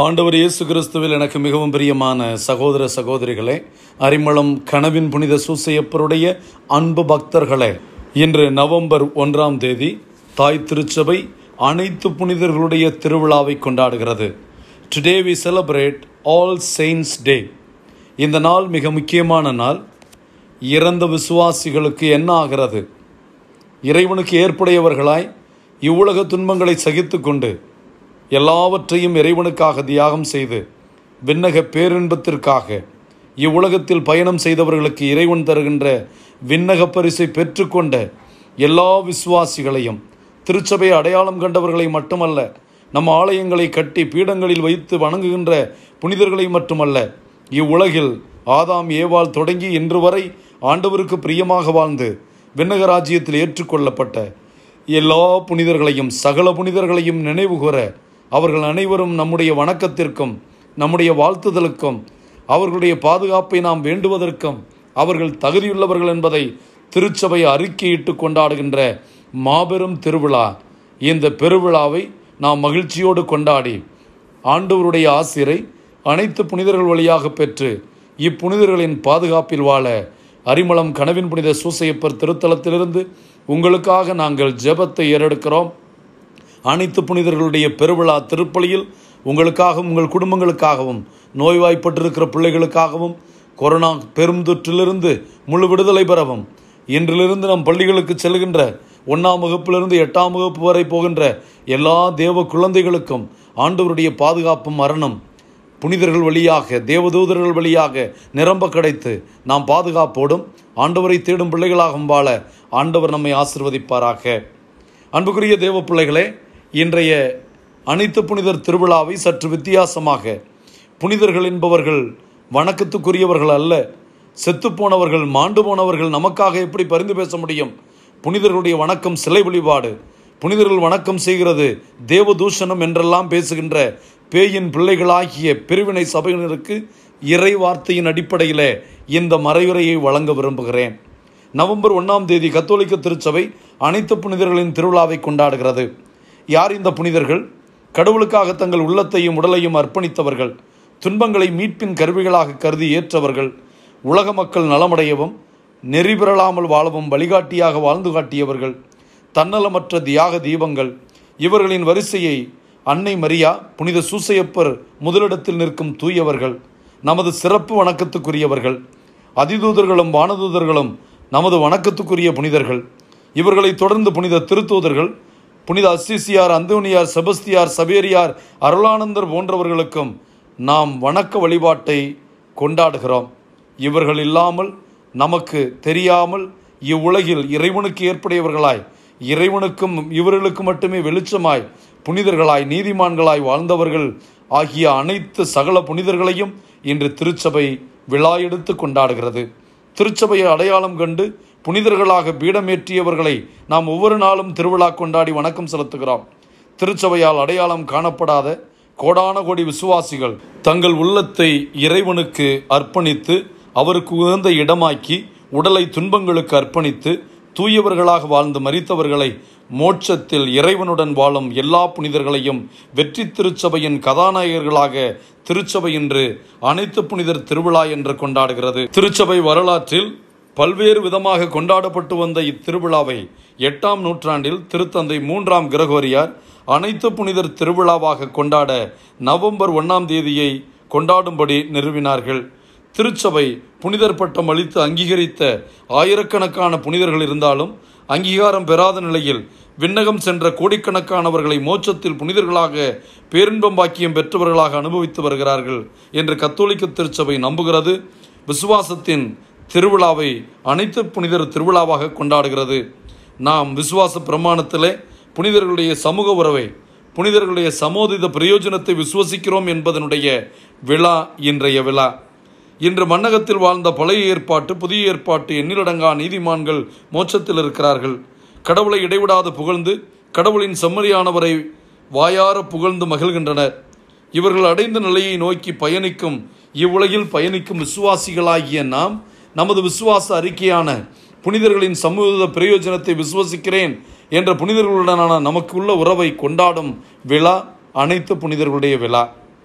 ஆண்டவர் இயேசு கிறிஸ்துவில் எனக்கு மிகவும் பிரியமான சகோதர சகோதரிகளே அரிமளம் கனவின் புனித சூசையப்பருடைய அன்பு பக்தர்களே இன்று நவம்பர் ஒன்றாம் தேதி தாய் திருச்சபை அனைத்து புனிதர்களுடைய திருவிழாவை கொண்டாடுகிறது today we celebrate all saints day இந்த நாள் மிக முக்கியமான நாள் இறந்த விசுவாசிகளுக்கு என்ன ஆகிறது இறைவனுக்கு ஏற்புடையவர்களாய் இவ்வுலக துன்பங்களை சகித்து கொண்டு எல்லாவற்றையும் இறைவனுக்காக தியாகம் செய்து விண்ணக பேரின்பத்திற்காக இவ்வுலகத்தில் பயணம் செய்தவர்களுக்கு இறைவன் தருகின்ற விண்ணக பரிசை பெற்றுக்கொண்ட எல்லா விசுவாசிகளையும் திருச்சபை அடையாளம் கண்டவர்களை மட்டுமல்ல நம் ஆலயங்களை கட்டி பீடங்களில் வைத்து வணங்குகின்ற புனிதர்களை மட்டுமல்ல இவ்வுலகில் ஆதாம் ஏவாள் தொடங்கி இன்று வரை ஆண்டவருக்கு பிரியமாக வாழ்ந்து விண்ணக ராஜ்யத்தில் ஏற்றுக்கொள்ளப்பட்ட எல்லா புனிதர்களையும் சகல புனிதர்களையும் நினைவுகூர அவர்கள் அனைவரும் நம்முடைய வணக்கத்திற்கும் நம்முடைய வாழ்த்துதலுக்கும் அவர்களுடைய பாதுகாப்பை நாம் வேண்டுவதற்கும் அவர்கள் தகுதியுள்ளவர்கள் என்பதை திருச்சபை அறிக்கையிட்டு கொண்டாடுகின்ற மாபெரும் திருவிழா இந்த பெருவிழாவை நாம் மகிழ்ச்சியோடு கொண்டாடி ஆண்டவருடைய ஆசிரை அனைத்து புனிதர்கள் வழியாக பெற்று இப்புனிதர்களின் பாதுகாப்பில் வாழ அரிமளம் கனவின் புனித சூசையப்பர் திருத்தலத்திலிருந்து உங்களுக்காக நாங்கள் ஜெபத்தை ஏறெடுக்கிறோம் அனைத்து புனிதர்களுடைய பெருவிழா திருப்பலியில் உங்களுக்காகவும் உங்கள் குடும்பங்களுக்காகவும் நோய்வாய்ப்பட்டிருக்கிற பிள்ளைகளுக்காகவும் கொரோனா பெருந்தொற்றிலிருந்து முழு விடுதலை பெறவும் இன்றிலிருந்து நம் பள்ளிகளுக்கு செல்கின்ற ஒன்றாம் வகுப்பிலிருந்து எட்டாம் வகுப்பு வரை போகின்ற எல்லா தேவ குழந்தைகளுக்கும் ஆண்டவருடைய பாதுகாப்பும் மரணம் புனிதர்கள் வழியாக தேவதூதர்கள் வழியாக நிரம்ப கிடைத்து நாம் பாதுகாப்போடும் ஆண்டவரை தேடும் பிள்ளைகளாகவும் வாழ ஆண்டவர் நம்மை ஆசிர்வதிப்பாராக அன்புக்குரிய தேவ பிள்ளைகளே இன்றைய அனைத்து புனிதர் திருவிழாவை சற்று வித்தியாசமாக புனிதர்கள் என்பவர்கள் வணக்கத்துக்குரியவர்கள் அல்ல செத்துப்போனவர்கள் மாண்டு போனவர்கள் நமக்காக எப்படி பரிந்து பேச முடியும் புனிதர்களுடைய வணக்கம் சிலை வழிபாடு புனிதர்கள் வணக்கம் செய்கிறது தேவதூஷணம் என்றெல்லாம் பேசுகின்ற பேயின் பிள்ளைகளாகிய பிரிவினை சபையினருக்கு இறை வார்த்தையின் அடிப்படையில் இந்த மறையுரையை வழங்க விரும்புகிறேன் நவம்பர் ஒன்றாம் தேதி கத்தோலிக்க திருச்சபை அனைத்து புனிதர்களின் திருவிழாவை கொண்டாடுகிறது யார் இந்த புனிதர்கள் கடவுளுக்காக தங்கள் உள்ளத்தையும் உடலையும் அர்ப்பணித்தவர்கள் துன்பங்களை மீட்பின் கருவிகளாக கருதி ஏற்றவர்கள் உலக மக்கள் நலமடையவும் நெறி பெறலாமல் வாழவும் வழிகாட்டியாக வாழ்ந்து காட்டியவர்கள் தன்னலமற்ற தியாக தீபங்கள் இவர்களின் வரிசையை அன்னை மரியா புனித சூசையப்பர் முதலிடத்தில் நிற்கும் தூயவர்கள் நமது சிறப்பு வணக்கத்துக்குரியவர்கள் அதிதூதர்களும் வானதூதர்களும் நமது வணக்கத்துக்குரிய புனிதர்கள் இவர்களை தொடர்ந்து புனித திருத்தூதர்கள் புனித அசிசியார் அந்தோனியார் செபஸ்தியார் சபேரியார் அருளானந்தர் போன்றவர்களுக்கும் நாம் வணக்க வழிபாட்டை கொண்டாடுகிறோம் இவர்கள் இல்லாமல் நமக்கு தெரியாமல் இவ்வுலகில் இறைவனுக்கு ஏற்புடையவர்களாய் இறைவனுக்கும் இவர்களுக்கு மட்டுமே வெளிச்சமாய் புனிதர்களாய் நீதிமான்களாய் வாழ்ந்தவர்கள் ஆகிய அனைத்து சகல புனிதர்களையும் இன்று திருச்சபை விழா எடுத்து கொண்டாடுகிறது திருச்சபையை அடையாளம் கண்டு புனிதர்களாக பீடமேற்றியவர்களை நாம் ஒவ்வொரு நாளும் திருவிழா கொண்டாடி வணக்கம் செலுத்துகிறோம் திருச்சபையால் அடையாளம் காணப்படாத கோடான கோடி விசுவாசிகள் தங்கள் உள்ளத்தை இறைவனுக்கு அர்ப்பணித்து அவருக்கு உகந்த இடமாக்கி உடலை துன்பங்களுக்கு அர்ப்பணித்து தூயவர்களாக வாழ்ந்து மறித்தவர்களை மோட்சத்தில் இறைவனுடன் வாழும் எல்லா புனிதர்களையும் வெற்றி திருச்சபையின் கதாநாயகர்களாக திருச்சபை இன்று அனைத்து புனிதர் திருவிழா என்று கொண்டாடுகிறது திருச்சபை வரலாற்றில் பல்வேறு விதமாக கொண்டாடப்பட்டு வந்த இத்திருவிழாவை எட்டாம் நூற்றாண்டில் திருத்தந்தை மூன்றாம் கிரகோரியார் அனைத்து புனிதர் திருவிழாவாக கொண்டாட நவம்பர் ஒன்றாம் தேதியை கொண்டாடும்படி நிறுவினார்கள் திருச்சபை புனிதர் பட்டம் அளித்து அங்கீகரித்த ஆயிரக்கணக்கான புனிதர்கள் இருந்தாலும் அங்கீகாரம் பெறாத நிலையில் விண்ணகம் சென்ற கோடிக்கணக்கானவர்களை மோட்சத்தில் புனிதர்களாக பேரின்பம் பாக்கியம் பெற்றவர்களாக அனுபவித்து வருகிறார்கள் என்று கத்தோலிக்க திருச்சபை நம்புகிறது விசுவாசத்தின் திருவிழாவை அனைத்து புனிதர் திருவிழாவாக கொண்டாடுகிறது நாம் விசுவாச பிரமாணத்திலே புனிதர்களுடைய சமூக உறவை புனிதர்களுடைய சமோதித பிரயோஜனத்தை விசுவசிக்கிறோம் என்பதனுடைய விழா இன்றைய விழா இன்று மன்னகத்தில் வாழ்ந்த பழைய ஏற்பாட்டு புதிய ஏற்பாட்டு எண்ணிலடங்கா நீதிமான்கள் மோட்சத்தில் இருக்கிறார்கள் கடவுளை இடைவிடாது புகழ்ந்து கடவுளின் செம்மறியானவரை வாயார புகழ்ந்து மகிழ்கின்றனர் இவர்கள் அடைந்த நிலையை நோக்கி பயணிக்கும் இவ்வுலகில் பயணிக்கும் விசுவாசிகளாகிய நாம் நமது விசுவாச அறிக்கையான புனிதர்களின் சமூக பிரயோஜனத்தை விசுவசிக்கிறேன் என்ற புனிதர்களுடனான நமக்கு உள்ள உறவை கொண்டாடும் விழா அனைத்து புனிதர்களுடைய விழா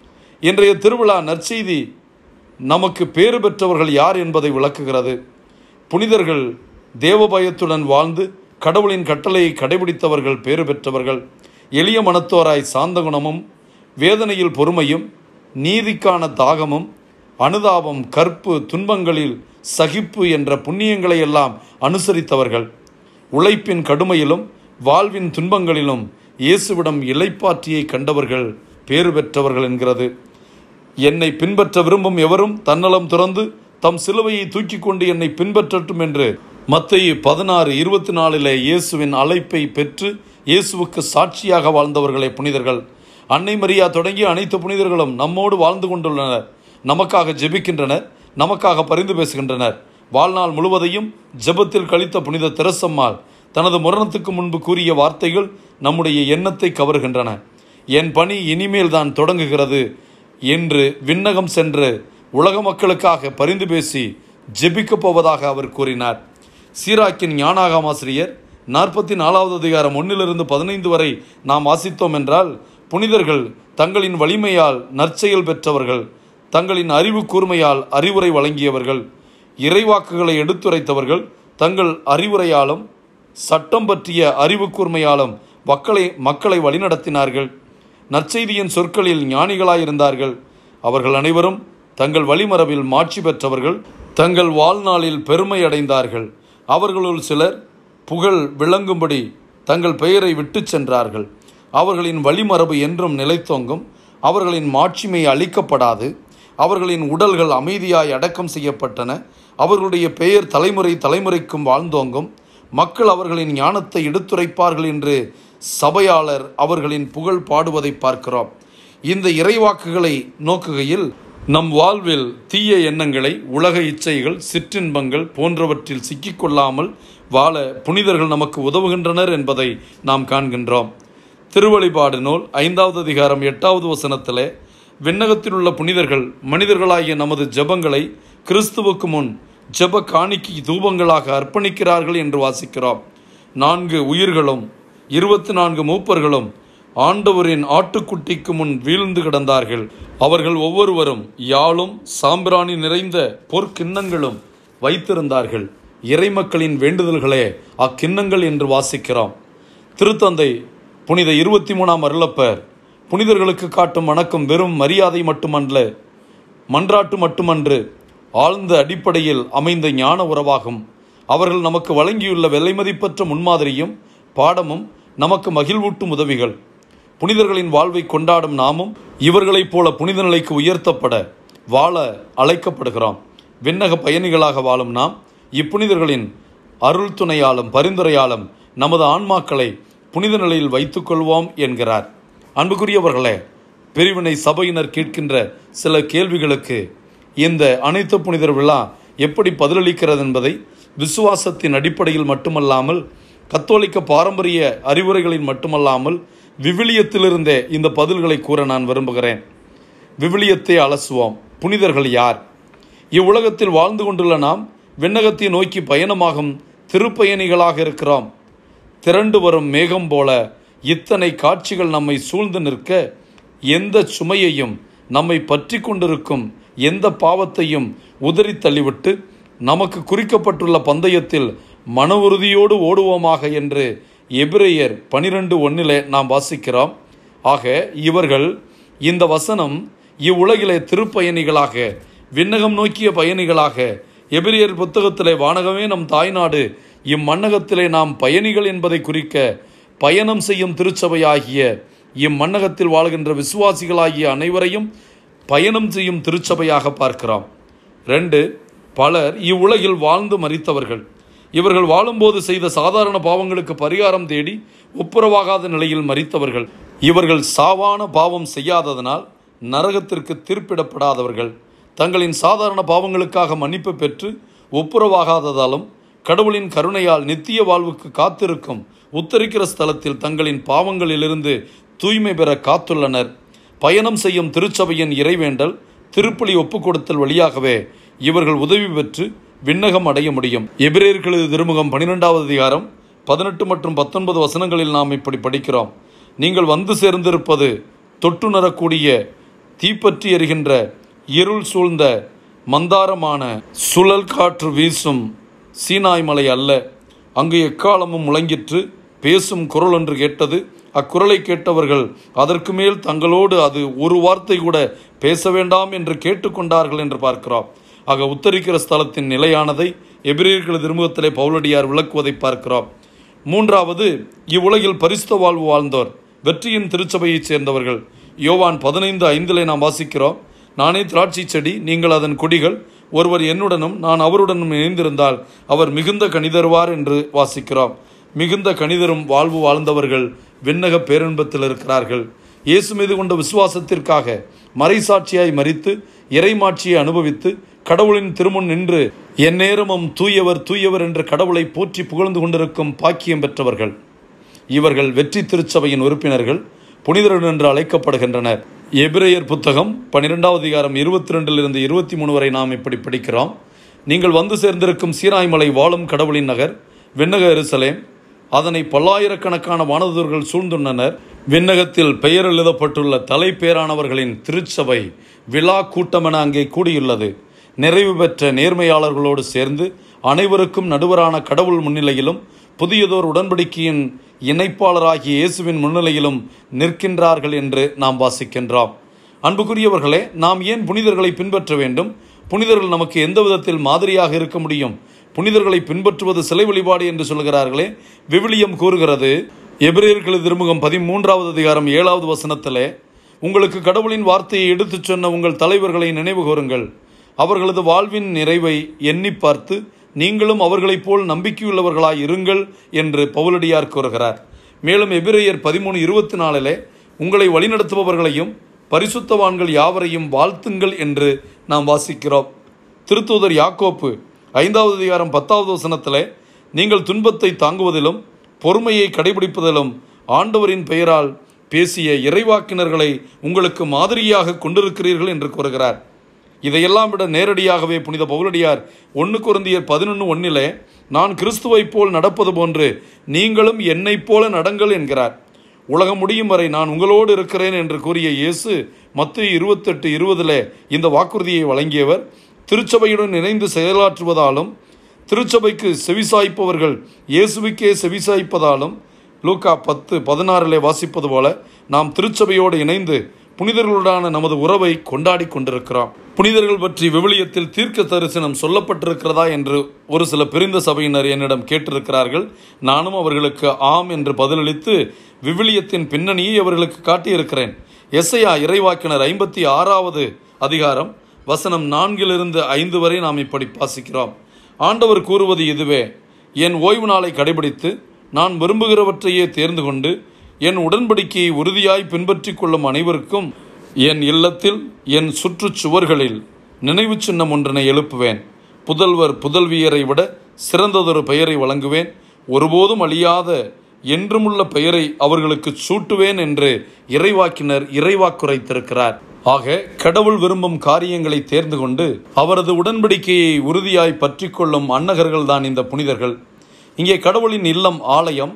இன்றைய திருவிழா நற்செய்தி நமக்கு பேறு பெற்றவர்கள் யார் என்பதை விளக்குகிறது புனிதர்கள் தேவபயத்துடன் வாழ்ந்து கடவுளின் கட்டளையை கடைபிடித்தவர்கள் பேறு பெற்றவர்கள் எளிய மனத்தோராய் சாந்த குணமும் வேதனையில் பொறுமையும் நீதிக்கான தாகமும் அனுதாபம் கற்பு துன்பங்களில் சகிப்பு என்ற புண்ணியங்களை எல்லாம் அனுசரித்தவர்கள் உழைப்பின் கடுமையிலும் வாழ்வின் துன்பங்களிலும் இயேசுவிடம் இலைப்பாற்றியை கண்டவர்கள் பேறு பெற்றவர்கள் என்கிறது என்னை பின்பற்ற விரும்பும் எவரும் தன்னலம் துறந்து தம் சிலுவையை தூக்கி கொண்டு என்னை பின்பற்றட்டும் என்று மத்திய பதினாறு இருபத்தி நாலிலே இயேசுவின் அழைப்பை பெற்று இயேசுவுக்கு சாட்சியாக வாழ்ந்தவர்களே புனிதர்கள் அன்னை மரியா தொடங்கிய அனைத்து புனிதர்களும் நம்மோடு வாழ்ந்து கொண்டுள்ளனர் நமக்காக ஜெபிக்கின்றனர் நமக்காக பரிந்து பேசுகின்றனர் வாழ்நாள் முழுவதையும் ஜெபத்தில் கழித்த புனித தெரசம்மாள் தனது மரணத்துக்கு முன்பு கூறிய வார்த்தைகள் நம்முடைய எண்ணத்தை கவர்கின்றன என் பணி இனிமேல் தான் தொடங்குகிறது என்று விண்ணகம் சென்று உலக மக்களுக்காக பரிந்து பேசி ஜெபிக்கப் போவதாக அவர் கூறினார் சீராக்கின் ஞானாகாமாசிரியர் நாற்பத்தி நாலாவது அதிகாரம் ஒன்னிலிருந்து பதினைந்து வரை நாம் வாசித்தோம் என்றால் புனிதர்கள் தங்களின் வலிமையால் நற்செயல் பெற்றவர்கள் தங்களின் அறிவு கூர்மையால் அறிவுரை வழங்கியவர்கள் இறைவாக்குகளை எடுத்துரைத்தவர்கள் தங்கள் அறிவுரையாலும் சட்டம் பற்றிய அறிவு கூர்மையாலும் மக்களை மக்களை வழிநடத்தினார்கள் நற்செய்தியின் சொற்களில் ஞானிகளாயிருந்தார்கள் அவர்கள் அனைவரும் தங்கள் வழிமரபில் மாட்சி பெற்றவர்கள் தங்கள் வாழ்நாளில் பெருமை அடைந்தார்கள் அவர்களுள் சிலர் புகழ் விளங்கும்படி தங்கள் பெயரை விட்டுச் சென்றார்கள் அவர்களின் வழிமரபு என்றும் நிலைத்தோங்கும் அவர்களின் மாட்சிமை அளிக்கப்படாது அவர்களின் உடல்கள் அமைதியாய் அடக்கம் செய்யப்பட்டன அவர்களுடைய பெயர் தலைமுறை தலைமுறைக்கும் வாழ்ந்தோங்கும் மக்கள் அவர்களின் ஞானத்தை எடுத்துரைப்பார்கள் என்று சபையாளர் அவர்களின் புகழ் பாடுவதை பார்க்கிறோம் இந்த இறைவாக்குகளை நோக்குகையில் நம் வாழ்வில் தீய எண்ணங்களை உலக இச்சைகள் சிற்றின்பங்கள் போன்றவற்றில் சிக்கிக்கொள்ளாமல் வாழ புனிதர்கள் நமக்கு உதவுகின்றனர் என்பதை நாம் காண்கின்றோம் திருவழிபாடு நூல் ஐந்தாவது அதிகாரம் எட்டாவது வசனத்திலே விண்ணகத்தில் உள்ள புனிதர்கள் மனிதர்களாகிய நமது ஜெபங்களை கிறிஸ்துவுக்கு முன் ஜெப காணிக்கை தூபங்களாக அர்ப்பணிக்கிறார்கள் என்று வாசிக்கிறோம் நான்கு உயிர்களும் இருபத்தி நான்கு மூப்பர்களும் ஆண்டவரின் ஆட்டுக்குட்டிக்கு முன் வீழ்ந்து கிடந்தார்கள் அவர்கள் ஒவ்வொருவரும் யாழும் சாம்பிராணி நிறைந்த பொற்கிண்ணங்களும் வைத்திருந்தார்கள் இறைமக்களின் வேண்டுதல்களே அக்கிண்ணங்கள் என்று வாசிக்கிறோம் திருத்தந்தை புனித இருபத்தி மூணாம் அருளப்பர் புனிதர்களுக்கு காட்டும் வணக்கம் வெறும் மரியாதை மட்டுமல்ல மன்றாட்டு மட்டுமன்று ஆழ்ந்த அடிப்படையில் அமைந்த ஞான உறவாகும் அவர்கள் நமக்கு வழங்கியுள்ள விலைமதிப்பற்ற முன்மாதிரியும் பாடமும் நமக்கு மகிழ்வூட்டும் உதவிகள் புனிதர்களின் வாழ்வை கொண்டாடும் நாமும் இவர்களைப் போல புனித நிலைக்கு உயர்த்தப்பட வாழ அழைக்கப்படுகிறோம் விண்ணக பயணிகளாக வாழும் நாம் இப்புனிதர்களின் அருள் துணையாலும் பரிந்துரையாலும் நமது ஆன்மாக்களை புனித நிலையில் வைத்துக்கொள்வோம் என்கிறார் அன்புக்குரியவர்களே பிரிவினை சபையினர் கேட்கின்ற சில கேள்விகளுக்கு இந்த அனைத்து புனிதர் விழா எப்படி பதிலளிக்கிறது என்பதை விசுவாசத்தின் அடிப்படையில் மட்டுமல்லாமல் கத்தோலிக்க பாரம்பரிய அறிவுரைகளில் மட்டுமல்லாமல் விவிலியத்திலிருந்தே இந்த பதில்களை கூற நான் விரும்புகிறேன் விவிலியத்தை அலசுவோம் புனிதர்கள் யார் இவ்வுலகத்தில் வாழ்ந்து கொண்டுள்ள நாம் விண்ணகத்தை நோக்கி பயணமாகும் திருப்பயணிகளாக இருக்கிறோம் திரண்டு வரும் மேகம் போல இத்தனை காட்சிகள் நம்மை சூழ்ந்து நிற்க எந்த சுமையையும் நம்மை பற்றி கொண்டிருக்கும் எந்த பாவத்தையும் உதறி தள்ளிவிட்டு நமக்கு குறிக்கப்பட்டுள்ள பந்தயத்தில் மன உறுதியோடு ஓடுவோமாக என்று எபிரேயர் பனிரெண்டு ஒன்னிலே நாம் வாசிக்கிறோம் ஆக இவர்கள் இந்த வசனம் இவ்வுலகிலே திருப்பயணிகளாக விண்ணகம் நோக்கிய பயணிகளாக எபிரியர் புத்தகத்திலே வானகமே நம் தாய்நாடு இம்மண்ணகத்திலே நாம் பயணிகள் என்பதை குறிக்க பயணம் செய்யும் திருச்சபையாகிய இம்மண்ணகத்தில் வாழ்கின்ற விசுவாசிகளாகிய அனைவரையும் பயணம் செய்யும் திருச்சபையாக பார்க்கிறோம் ரெண்டு பலர் இவ்வுலகில் வாழ்ந்து மறித்தவர்கள் இவர்கள் வாழும்போது செய்த சாதாரண பாவங்களுக்கு பரிகாரம் தேடி ஒப்புரவாகாத நிலையில் மறித்தவர்கள் இவர்கள் சாவான பாவம் செய்யாததனால் நரகத்திற்கு தீர்ப்பிடப்படாதவர்கள் தங்களின் சாதாரண பாவங்களுக்காக மன்னிப்பு பெற்று ஒப்புரவாகாததாலும் கடவுளின் கருணையால் நித்திய வாழ்வுக்கு காத்திருக்கும் உத்தரிக்கிற ஸ்தலத்தில் தங்களின் பாவங்களிலிருந்து தூய்மை பெற காத்துள்ளனர் பயணம் செய்யும் திருச்சபையின் இறைவேண்டல் திருப்பலி ஒப்புக்கொடுத்தல் வழியாகவே இவர்கள் உதவி பெற்று விண்ணகம் அடைய முடியும் எபிரேயர்களது திருமுகம் பனிரெண்டாவது அதிகாரம் பதினெட்டு மற்றும் பத்தொன்பது வசனங்களில் நாம் இப்படி படிக்கிறோம் நீங்கள் வந்து சேர்ந்திருப்பது தொட்டுணரக்கூடிய தீப்பற்றி எரிகின்ற இருள் சூழ்ந்த மந்தாரமான சுழல் காற்று வீசும் சீனாய் மலை அல்ல அங்கு எக்காலமும் முழங்கிற்று பேசும் குரல் ஒன்று கேட்டது அக்குரலை கேட்டவர்கள் அதற்கு மேல் தங்களோடு அது ஒரு வார்த்தை கூட பேச வேண்டாம் என்று கேட்டுக்கொண்டார்கள் என்று பார்க்கிறோம் ஆக உத்தரிக்கிற ஸ்தலத்தின் நிலையானதை எபிரேயர்கள் திருமுகத்திலே பவுலடியார் விளக்குவதை பார்க்கிறோம் மூன்றாவது இவ்வுலகில் பரிசுத்த வாழ்வு வாழ்ந்தோர் வெற்றியின் திருச்சபையைச் சேர்ந்தவர்கள் யோவான் பதினைந்து ஐந்திலே நாம் வாசிக்கிறோம் நானே திராட்சை செடி நீங்கள் அதன் கொடிகள் ஒருவர் என்னுடனும் நான் அவருடனும் இணைந்திருந்தால் அவர் மிகுந்த கணிதருவார் என்று வாசிக்கிறோம் மிகுந்த கணிதரும் வாழ்வு வாழ்ந்தவர்கள் விண்ணக பேரின்பத்தில் இருக்கிறார்கள் இயேசு மீது கொண்ட விசுவாசத்திற்காக மறைசாட்சியாய் மறித்து இறைமாட்சியை அனுபவித்து கடவுளின் திருமுன் நின்று எந்நேரமும் தூயவர் தூயவர் என்று கடவுளை போற்றி புகழ்ந்து கொண்டிருக்கும் பாக்கியம் பெற்றவர்கள் இவர்கள் வெற்றி திருச்சபையின் உறுப்பினர்கள் புனிதர்கள் என்று அழைக்கப்படுகின்றனர் எபிரேயர் புத்தகம் பன்னிரெண்டாவது அதிகாரம் இருபத்தி ரெண்டிலிருந்து இருபத்தி மூணு வரை நாம் இப்படி படிக்கிறோம் நீங்கள் வந்து சேர்ந்திருக்கும் சீராய்மலை வாழும் கடவுளின் நகர் விண்ணக எருசலேம் அதனை பல்லாயிரக்கணக்கான வானதூர்கள் சூழ்ந்துள்ளனர் விண்ணகத்தில் பெயர் எழுதப்பட்டுள்ள தலைப்பேரானவர்களின் திருச்சபை விழா கூட்டமென அங்கே கூடியுள்ளது நிறைவு பெற்ற நேர்மையாளர்களோடு சேர்ந்து அனைவருக்கும் நடுவரான கடவுள் முன்னிலையிலும் புதியதோர் உடன்படிக்கையின் இணைப்பாளராகிய இயேசுவின் முன்னிலையிலும் நிற்கின்றார்கள் என்று நாம் வாசிக்கின்றோம் அன்புக்குரியவர்களே நாம் ஏன் புனிதர்களை பின்பற்ற வேண்டும் புனிதர்கள் நமக்கு எந்த விதத்தில் மாதிரியாக இருக்க முடியும் புனிதர்களை பின்பற்றுவது சிலை வழிபாடு என்று சொல்கிறார்களே விவிலியம் கூறுகிறது எபிரேயர்கள் திருமுகம் பதிமூன்றாவது அதிகாரம் ஏழாவது வசனத்திலே உங்களுக்கு கடவுளின் வார்த்தையை எடுத்துச் சொன்ன உங்கள் தலைவர்களை நினைவு கூறுங்கள் அவர்களது வாழ்வின் நிறைவை எண்ணி பார்த்து நீங்களும் அவர்களைப் போல் நம்பிக்கையுள்ளவர்களாய் இருங்கள் என்று பவுலடியார் கூறுகிறார் மேலும் எபிரேயர் பதிமூணு இருபத்தி நாலிலே உங்களை வழிநடத்துபவர்களையும் பரிசுத்தவான்கள் யாவரையும் வாழ்த்துங்கள் என்று நாம் வாசிக்கிறோம் திருத்தூதர் யாக்கோப்பு ஐந்தாவது அதிகாரம் பத்தாவது வசனத்திலே நீங்கள் துன்பத்தை தாங்குவதிலும் பொறுமையை கடைபிடிப்பதிலும் ஆண்டவரின் பெயரால் பேசிய இறைவாக்கினர்களை உங்களுக்கு மாதிரியாக கொண்டிருக்கிறீர்கள் என்று கூறுகிறார் இதையெல்லாம் விட நேரடியாகவே புனித பவுலடியார் ஒன்று குருந்தியர் பதினொன்று ஒன்னிலே நான் கிறிஸ்துவைப் போல் நடப்பது போன்று நீங்களும் என்னைப் போல நடங்கள் என்கிறார் உலகம் முடியும் வரை நான் உங்களோடு இருக்கிறேன் என்று கூறிய இயேசு மத்திய இருபத்தெட்டு இருபதில் இந்த வாக்குறுதியை வழங்கியவர் திருச்சபையுடன் இணைந்து செயலாற்றுவதாலும் திருச்சபைக்கு செவிசாய்ப்பவர்கள் இயேசுவுக்கே செவிசாய்ப்பதாலும் லூக்கா பத்து பதினாறிலே வாசிப்பது போல நாம் திருச்சபையோடு இணைந்து புனிதர்களுடான நமது உறவை கொண்டாடி கொண்டிருக்கிறோம் புனிதர்கள் பற்றி விவிலியத்தில் தீர்க்க தரிசனம் சொல்லப்பட்டிருக்கிறதா என்று ஒரு சில பிரிந்த சபையினர் என்னிடம் கேட்டிருக்கிறார்கள் நானும் அவர்களுக்கு ஆம் என்று பதிலளித்து விவிலியத்தின் பின்னணியை அவர்களுக்கு காட்டியிருக்கிறேன் எஸ்ஐயா இறைவாக்கினர் ஐம்பத்தி ஆறாவது அதிகாரம் வசனம் நான்கிலிருந்து ஐந்து வரை நாம் இப்படி வாசிக்கிறோம் ஆண்டவர் கூறுவது இதுவே என் ஓய்வு நாளை கடைபிடித்து நான் விரும்புகிறவற்றையே தேர்ந்து கொண்டு என் உடன்படிக்கையை உறுதியாய் பின்பற்றிக் கொள்ளும் அனைவருக்கும் என் இல்லத்தில் என் சுற்றுச்சுவர்களில் நினைவு சின்னம் ஒன்றினை எழுப்புவேன் புதல்வர் புதல்வியரை விட சிறந்ததொரு பெயரை வழங்குவேன் ஒருபோதும் அழியாத என்றுமுள்ள பெயரை அவர்களுக்கு சூட்டுவேன் என்று இறைவாக்கினர் இறைவாக்குரைத்திருக்கிறார் ஆக கடவுள் விரும்பும் காரியங்களை தேர்ந்து கொண்டு அவரது உடன்படிக்கையை உறுதியாய் பற்றி கொள்ளும் அன்னகர்கள் தான் இந்த புனிதர்கள் இங்கே கடவுளின் இல்லம் ஆலயம்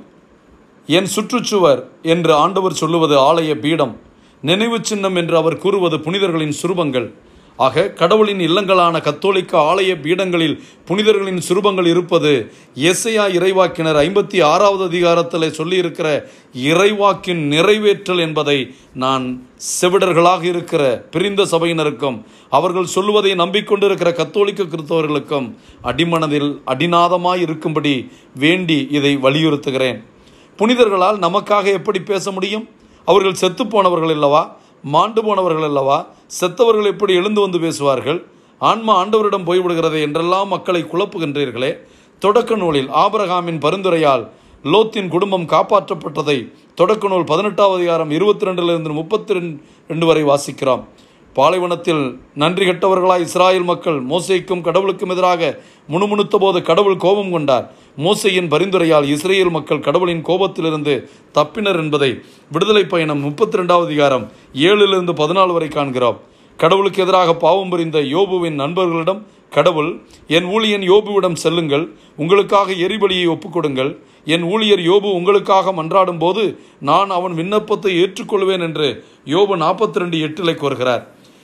என் சுற்றுச்சுவர் என்று ஆண்டவர் சொல்லுவது ஆலய பீடம் நினைவு சின்னம் என்று அவர் கூறுவது புனிதர்களின் சுரூபங்கள் ஆக கடவுளின் இல்லங்களான கத்தோலிக்க ஆலய பீடங்களில் புனிதர்களின் சுரூபங்கள் இருப்பது எஸ்ஐயா இறைவாக்கினர் ஐம்பத்தி ஆறாவது அதிகாரத்தில் சொல்லியிருக்கிற இறைவாக்கின் நிறைவேற்றல் என்பதை நான் செவிடர்களாக இருக்கிற பிரிந்த சபையினருக்கும் அவர்கள் சொல்லுவதை நம்பிக்கொண்டிருக்கிற கத்தோலிக்க கிறிஸ்தவர்களுக்கும் அடிமனதில் அடிநாதமாய் இருக்கும்படி வேண்டி இதை வலியுறுத்துகிறேன் புனிதர்களால் நமக்காக எப்படி பேச முடியும் அவர்கள் செத்து போனவர்கள் அல்லவா மாண்டு போனவர்கள் அல்லவா செத்தவர்கள் எப்படி எழுந்து வந்து பேசுவார்கள் ஆன்மா ஆண்டவரிடம் போய்விடுகிறது என்றெல்லாம் மக்களை குழப்புகின்றீர்களே தொடக்க நூலில் ஆபரகாமின் பரிந்துரையால் லோத்தின் குடும்பம் காப்பாற்றப்பட்டதை தொடக்க நூல் பதினெட்டாவது அதிகாரம் இருபத்தி ரெண்டிலிருந்து முப்பத்தி ரெண்டு வரை வாசிக்கிறோம் பாலைவனத்தில் நன்றி கெட்டவர்களாய் இஸ்ராயல் மக்கள் மோசைக்கும் கடவுளுக்கும் எதிராக முணுமுணுத்த போது கடவுள் கோபம் கொண்டார் மோசையின் பரிந்துரையால் இஸ்ரேல் மக்கள் கடவுளின் கோபத்திலிருந்து தப்பினர் என்பதை விடுதலை பயணம் முப்பத்தி ரெண்டாவது அதிகாரம் ஏழிலிருந்து பதினாலு வரை காண்கிறோம் கடவுளுக்கு எதிராக பாவம் புரிந்த யோபுவின் நண்பர்களிடம் கடவுள் என் ஊழியன் யோபுவிடம் செல்லுங்கள் உங்களுக்காக எரிபலியை ஒப்புக்கொடுங்கள் என் ஊழியர் யோபு உங்களுக்காக மன்றாடும் போது நான் அவன் விண்ணப்பத்தை ஏற்றுக்கொள்வேன் என்று யோபு நாற்பத்தி ரெண்டு எட்டிலை கூறுகிறார்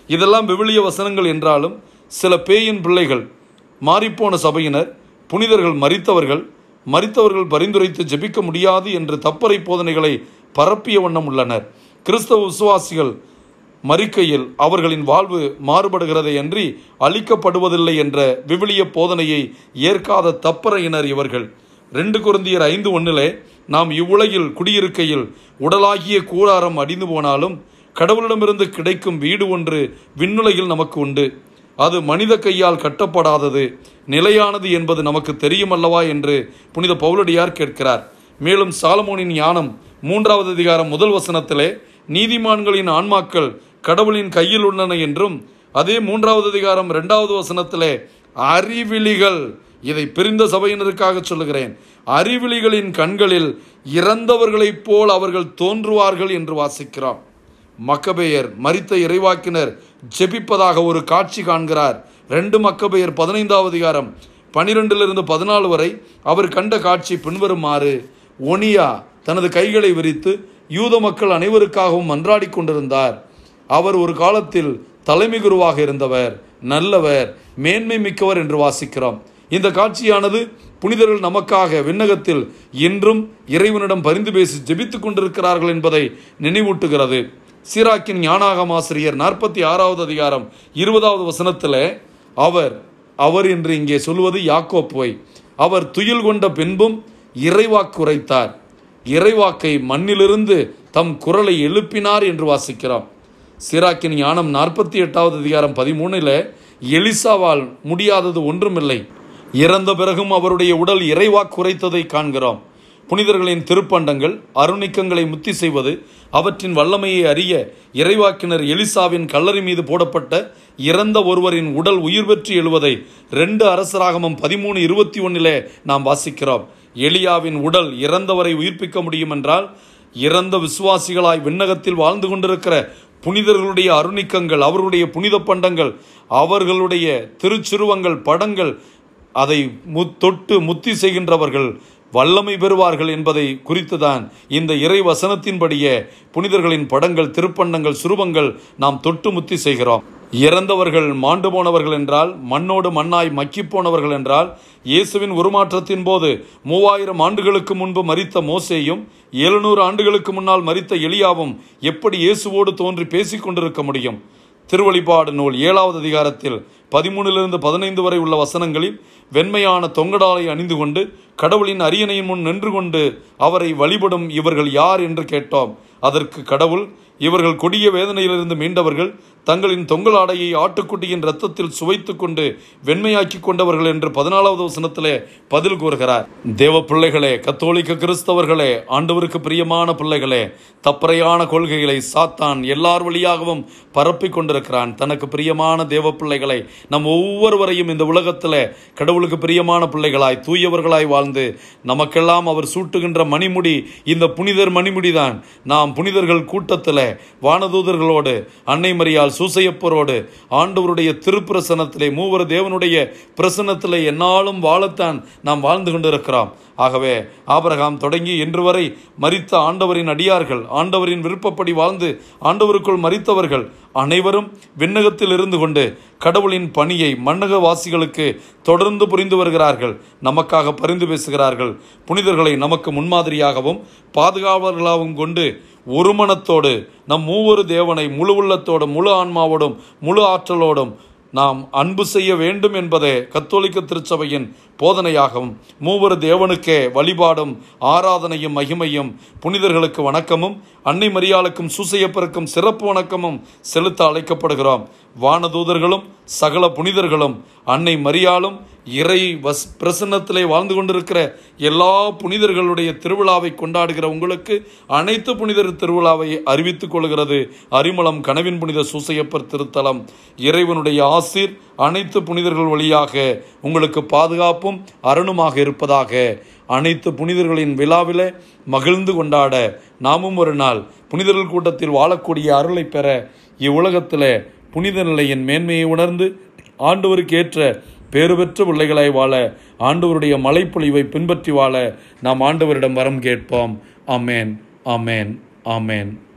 இதெல்லாம் விவிலிய வசனங்கள் என்றாலும் சில பேயின் பிள்ளைகள் மாறிப்போன சபையினர் புனிதர்கள் மரித்தவர்கள் மரித்தவர்கள் பரிந்துரைத்து ஜெபிக்க முடியாது என்று தப்பறை போதனைகளை பரப்பிய வண்ணம் உள்ளனர் கிறிஸ்தவ விசுவாசிகள் மறிக்கையில் அவர்களின் வாழ்வு மாறுபடுகிறதே அன்றி அழிக்கப்படுவதில்லை என்ற விவிலிய போதனையை ஏற்காத தப்பறையினர் இவர்கள் ரெண்டு குருந்தியர் ஐந்து ஒன்றிலே நாம் இவ்வுலகில் குடியிருக்கையில் உடலாகிய கூடாரம் அடிந்து போனாலும் கடவுளிடமிருந்து கிடைக்கும் வீடு ஒன்று விண்ணுலகில் நமக்கு உண்டு அது மனித கையால் கட்டப்படாதது நிலையானது என்பது நமக்கு தெரியுமல்லவா என்று புனித பவுலடியார் கேட்கிறார் மேலும் சாலமோனின் ஞானம் மூன்றாவது அதிகாரம் முதல் வசனத்திலே நீதிமான்களின் ஆன்மாக்கள் கடவுளின் கையில் உள்ளன என்றும் அதே மூன்றாவது அதிகாரம் இரண்டாவது வசனத்திலே அறிவிலிகள் இதை பிரிந்த சபையினருக்காக சொல்லுகிறேன் அறிவிலிகளின் கண்களில் இறந்தவர்களைப் போல் அவர்கள் தோன்றுவார்கள் என்று வாசிக்கிறோம் மக்கபேயர் மரித்த இறைவாக்கினர் ஜெபிப்பதாக ஒரு காட்சி காண்கிறார் ரெண்டு மக்கபேயர் பதினைந்தாவது அதிகாரம் பனிரெண்டிலிருந்து பதினாலு வரை அவர் கண்ட காட்சி பின்வருமாறு ஒனியா தனது கைகளை விரித்து யூத மக்கள் அனைவருக்காகவும் மன்றாடி கொண்டிருந்தார் அவர் ஒரு காலத்தில் தலைமை குருவாக இருந்தவர் நல்லவர் மேன்மை மிக்கவர் என்று வாசிக்கிறோம் இந்த காட்சியானது புனிதர்கள் நமக்காக விண்ணகத்தில் இன்றும் இறைவனிடம் பரிந்து பேசி ஜெபித்துக் கொண்டிருக்கிறார்கள் என்பதை நினைவூட்டுகிறது சீராக்கின் ஞானாகம் ஆசிரியர் நாற்பத்தி ஆறாவது அதிகாரம் இருபதாவது வசனத்தில் அவர் அவர் என்று இங்கே சொல்வது யாக்கோப்புவை அவர் துயில் கொண்ட பின்பும் இறைவாக்கு உரைத்தார் இறைவாக்கை மண்ணிலிருந்து தம் குரலை எழுப்பினார் என்று வாசிக்கிறோம் சிராக்கின் ஞானம் நாற்பத்தி எட்டாவது அதிகாரம் பதிமூணில் எலிசாவால் முடியாதது ஒன்றுமில்லை இறந்த பிறகும் அவருடைய உடல் இறைவாக்கு உரைத்ததை காண்கிறோம் புனிதர்களின் திருப்பண்டங்கள் அருணிக்கங்களை முத்தி செய்வது அவற்றின் வல்லமையை அறிய இறைவாக்கினர் எலிசாவின் கல்லறை மீது போடப்பட்ட இறந்த ஒருவரின் உடல் உயிர் பெற்று எழுவதை ரெண்டு அரசராகமம் பதிமூணு இருபத்தி ஒன்னிலே நாம் வாசிக்கிறோம் எலியாவின் உடல் இறந்தவரை உயிர்ப்பிக்க முடியும் என்றால் இறந்த விசுவாசிகளாய் விண்ணகத்தில் வாழ்ந்து கொண்டிருக்கிற புனிதர்களுடைய அருணிக்கங்கள் அவர்களுடைய புனித பண்டங்கள் அவர்களுடைய திருச்சிருவங்கள் படங்கள் அதை மு தொட்டு முத்தி செய்கின்றவர்கள் வல்லமை பெறுவார்கள் என்பதை குறித்துதான் இந்த இறை வசனத்தின்படியே புனிதர்களின் படங்கள் திருப்பண்டங்கள் சுரூபங்கள் நாம் தொட்டு முத்தி செய்கிறோம் இறந்தவர்கள் மாண்டு போனவர்கள் என்றால் மண்ணோடு மண்ணாய் மக்கி போனவர்கள் என்றால் இயேசுவின் உருமாற்றத்தின் போது மூவாயிரம் ஆண்டுகளுக்கு முன்பு மரித்த மோசேயும் எழுநூறு ஆண்டுகளுக்கு முன்னால் மரித்த எலியாவும் எப்படி இயேசுவோடு தோன்றி பேசிக் கொண்டிருக்க முடியும் திருவழிபாடு நூல் ஏழாவது அதிகாரத்தில் பதிமூணிலிருந்து பதினைந்து வரை உள்ள வசனங்களில் வெண்மையான தொங்கடாலை அணிந்து கொண்டு கடவுளின் அரியணையின் முன் நின்று கொண்டு அவரை வழிபடும் இவர்கள் யார் என்று கேட்டோம் அதற்கு கடவுள் இவர்கள் கொடிய வேதனையிலிருந்து மீண்டவர்கள் தங்களின் தொங்கல் ஆடையை ஆட்டுக்குட்டியின் இரத்தத்தில் சுவைத்து கொண்டு வெண்மையாக்கி கொண்டவர்கள் என்று பதினாலாவது வசனத்திலே பதில் கூறுகிறார் தேவ பிள்ளைகளே கத்தோலிக்க கிறிஸ்தவர்களே ஆண்டவருக்கு பிரியமான பிள்ளைகளே தப்பறையான கொள்கைகளை சாத்தான் எல்லார் வழியாகவும் பரப்பிக் கொண்டிருக்கிறான் தனக்கு பிரியமான தேவ பிள்ளைகளை நம் ஒவ்வொருவரையும் இந்த உலகத்தில் கடவுளுக்கு பிரியமான பிள்ளைகளாய் தூயவர்களாய் வாழ்ந்து நமக்கெல்லாம் அவர் சூட்டுகின்ற மணிமுடி இந்த புனிதர் மணிமுடிதான் நாம் புனிதர்கள் கூட்டத்தில் வானதூதர்களோடு அன்னை மரியால் சூசையப்பரோடு ஆண்டவருடைய திருப்பிரசனத்திலே மூவர் தேவனுடைய பிரசன்னத்திலே என்னாலும் வாழத்தான் நாம் வாழ்ந்து கொண்டிருக்கிறோம் ஆகவே ஆபரகாம் தொடங்கி இன்று வரை மரித்த ஆண்டவரின் அடியார்கள் ஆண்டவரின் விருப்பப்படி வாழ்ந்து ஆண்டவருக்குள் மரித்தவர்கள் அனைவரும் விண்ணகத்தில் இருந்து கொண்டு கடவுளின் பணியை மன்னக வாசிகளுக்கு தொடர்ந்து புரிந்து வருகிறார்கள் நமக்காக பரிந்து பேசுகிறார்கள் புனிதர்களை நமக்கு முன்மாதிரியாகவும் பாதுகாவலர்களாகவும் கொண்டு ஒரு மனத்தோடு நம் மூவொரு தேவனை முழு உள்ளத்தோடும் முழு ஆன்மாவோடும் முழு ஆற்றலோடும் நாம் அன்பு செய்ய வேண்டும் என்பதே கத்தோலிக்க திருச்சபையின் போதனையாகவும் மூவர் தேவனுக்கே வழிபாடும் ஆராதனையும் மகிமையும் புனிதர்களுக்கு வணக்கமும் அன்னை மரியாளுக்கும் சூசையப்பருக்கும் சிறப்பு வணக்கமும் செலுத்த அழைக்கப்படுகிறோம் வானதூதர்களும் சகல புனிதர்களும் அன்னை மரியாளும் இறை வஸ் பிரசன்னத்திலே வாழ்ந்து கொண்டிருக்கிற எல்லா புனிதர்களுடைய திருவிழாவை கொண்டாடுகிற உங்களுக்கு அனைத்து புனிதர் திருவிழாவை அறிவித்துக் கொள்கிறது அரிமளம் கனவின் புனித சூசையப்பர் திருத்தலம் இறைவனுடைய ஆசீர் அனைத்து புனிதர்கள் வழியாக உங்களுக்கு பாதுகாப்பும் அருணுமாக இருப்பதாக அனைத்து புனிதர்களின் விழாவிலே மகிழ்ந்து கொண்டாட நாமும் ஒரு நாள் புனிதர்கள் கூட்டத்தில் வாழக்கூடிய அருளை பெற இவ்வுலகத்தில் புனித நிலையின் மேன்மையை உணர்ந்து ஆண்டவருக்கு ஏற்ற பேறு பெற்ற பிள்ளைகளாய் வாழ ஆண்டவருடைய மலைப்பொழிவை பின்பற்றி வாழ நாம் ஆண்டவரிடம் வரம் கேட்போம் ஆமேன் ஆமேன் ஆமேன்